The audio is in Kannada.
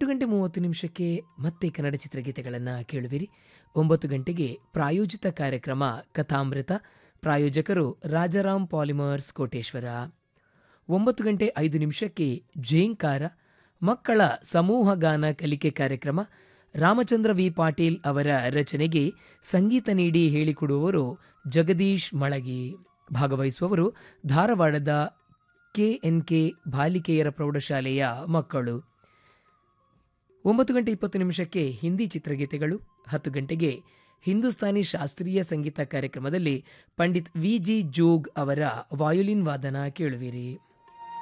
ಗಂಟೆ ಮೂವತ್ತು ನಿಮಿಷಕ್ಕೆ ಮತ್ತೆ ಕನ್ನಡ ಚಿತ್ರಗೀತೆಗಳನ್ನು ಕೇಳುವಿರಿ ಒಂಬತ್ತು ಗಂಟೆಗೆ ಪ್ರಾಯೋಜಿತ ಕಾರ್ಯಕ್ರಮ ಕಥಾಮೃತ ಪ್ರಾಯೋಜಕರು ರಾಜಾರಾಮ್ ಪಾಲಿಮರ್ಸ್ ಕೋಟೇಶ್ವರ ಒಂಬತ್ತು ಗಂಟೆ ಐದು ನಿಮಿಷಕ್ಕೆ ಜೇಂಕಾರ ಮಕ್ಕಳ ಸಮೂಹ ಗಾನ ಕಲಿಕೆ ಕಾರ್ಯಕ್ರಮ ರಾಮಚಂದ್ರ ವಿ ಪಾಟೀಲ್ ಅವರ ರಚನೆಗೆ ಸಂಗೀತ ನೀಡಿ ಹೇಳಿಕೊಡುವವರು ಜಗದೀಶ್ ಮಳಗಿ ಭಾಗವಹಿಸುವವರು ಧಾರವಾಡದ ಕೆಎನ್ಕೆ ಬಾಲಿಕೆಯರ ಪ್ರೌಢಶಾಲೆಯ ಮಕ್ಕಳು ಒಂಬತ್ತು ಗಂಟೆ ಇಪ್ಪತ್ತು ನಿಮಿಷಕ್ಕೆ ಹಿಂದಿ ಚಿತ್ರಗೀತೆಗಳು ಹತ್ತು ಗಂಟೆಗೆ ಹಿಂದೂಸ್ತಾನಿ ಶಾಸ್ತ್ರೀಯ ಸಂಗೀತ ಕಾರ್ಯಕ್ರಮದಲ್ಲಿ ಪಂಡಿತ್ ವಿ ಜಿ ಜೋಗ್ ಅವರ ವಾಯುಲಿನ್ ವಾದನ ಕೇಳುವಿರಿ